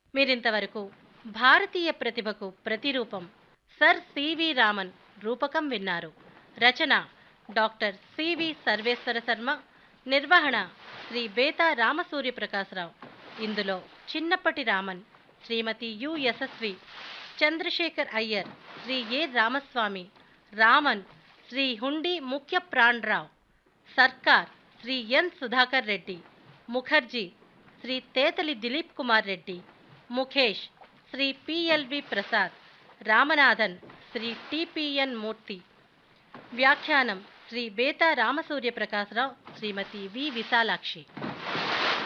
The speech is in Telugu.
మీరింతవరకు భారతీయ ప్రతిభకు ప్రతిరూపం సర్ సివి రామన్ రూపకం విన్నారు రచన డాక్టర్ సివి సర్వేశ్వర శర్మ నిర్వహణ శ్రీ బేతా రామసూర్య ప్రకాశరావు ఇందులో చిన్నప్పటి రామన్ శ్రీమతి యు యశస్వి చంద్రశేఖర్ అయ్యర్ శ్రీ ఏ రామస్వామి రామన్ శ్రీ హుండి ముఖ్య Pranarao Sarkar Shri N Sudhakar Reddy Mukherjee Shri Tetali Dilip Kumar Reddy Mukesh Shri PLV Prasad Ramanathan Shri TPN Murthy వ్యాఖ్యానం శ్రీ బేతా రామసూర్య ప్రకాశరావు శ్రీమతి వి విశాలాక్షి